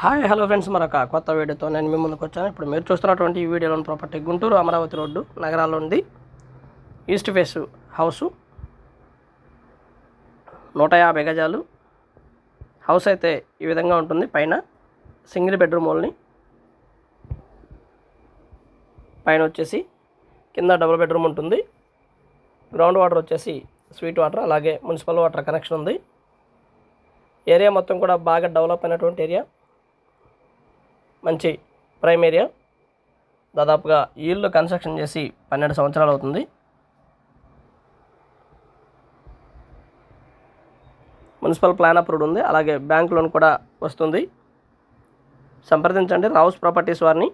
hi hello friends మరొక కొత్త వీడియోతో నేను మీ ముందుకు వచ్చాను ఇప్పుడు మీరు చూస్తున్నటువంటి ఈ వీడియోలోని ప్రాపర్టీ గుంటూరు అమరావతి రోడ్డు నగరాల్లో ఉంది ఈస్ట్ ఫేస్ హౌసు నూట యాభై గజాలు హౌస్ అయితే ఈ విధంగా ఉంటుంది పైన సింగిల్ బెడ్రూమ్ ఓన్లీ పైన వచ్చేసి కింద డబుల్ బెడ్రూమ్ ఉంటుంది గ్రౌండ్ వాటర్ వచ్చేసి స్వీట్ వాటర్ అలాగే మున్సిపల్ వాటర్ కనెక్షన్ ఉంది ఏరియా మొత్తం కూడా బాగా డెవలప్ అయినటువంటి ఏరియా మంచి ప్రైమ్ ఏరియా దాదాపుగా ఈ ఇల్లు కన్స్ట్రక్షన్ చేసి పన్నెండు సంవత్సరాలు అవుతుంది మున్సిపల్ ప్లాన్ అప్రూవ్డ్ ఉంది అలాగే బ్యాంక్ లోన్ కూడా వస్తుంది సంప్రదించండి రావుస్ ప్రాపర్టీస్ వారిని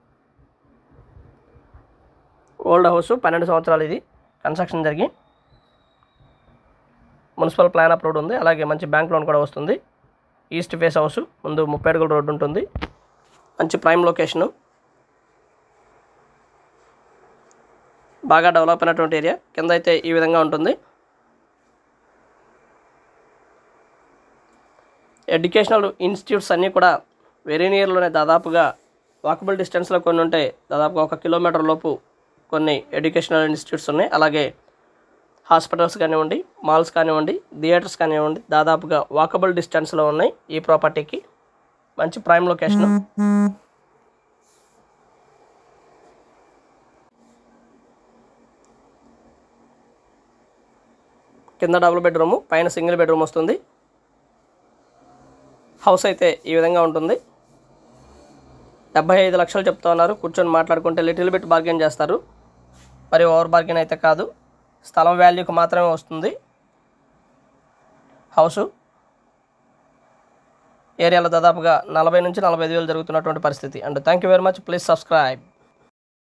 ఓల్డ్ హౌస్ పన్నెండు సంవత్సరాలు ఇది కన్స్ట్రక్షన్ జరిగి మున్సిపల్ ప్లాన్ అప్రూవ్డ్ ఉంది అలాగే మంచి బ్యాంక్ లోన్ కూడా వస్తుంది ఈస్ట్ ఫేస్ హౌస్ ముందు ముప్పై అడుగుల రోడ్డు ఉంటుంది మంచి ప్రైమ్ లొకేషను బాగా డెవలప్ అయినటువంటి ఏరియా కింద అయితే ఈ విధంగా ఉంటుంది ఎడ్యుకేషనల్ ఇన్స్టిట్యూట్స్ అన్నీ కూడా వెరీ నియర్లోనే దాదాపుగా వాకబుల్ డిస్టెన్స్లో కొన్ని ఉంటాయి దాదాపుగా ఒక కిలోమీటర్ లోపు కొన్ని ఎడ్యుకేషనల్ ఇన్స్టిట్యూట్స్ ఉన్నాయి అలాగే హాస్పిటల్స్ కానివ్వండి మాల్స్ కానివ్వండి థియేటర్స్ కానివ్వండి దాదాపుగా వాకబుల్ డిస్టెన్స్లో ఉన్నాయి ఈ ప్రాపర్టీకి మంచి ప్రైమ్ లొకేషన్ కింద డబుల్ బెడ్రూమ్ పైన సింగిల్ బెడ్రూమ్ వస్తుంది హౌస్ అయితే ఈ విధంగా ఉంటుంది డెబ్బై ఐదు లక్షలు చెప్తా ఉన్నారు కూర్చొని మాట్లాడుకుంటే లిటిల్ బిట్ బార్గెన్ చేస్తారు మరి ఓవర్ బార్గెన్ అయితే కాదు స్థలం వాల్యూకి మాత్రమే వస్తుంది హౌసు ఏరియాలో దాదాపుగా నలభై నుంచి నలభై ఐదు వేలు జరుగుతున్నటువంటి పరిస్థితి and thank you very much please subscribe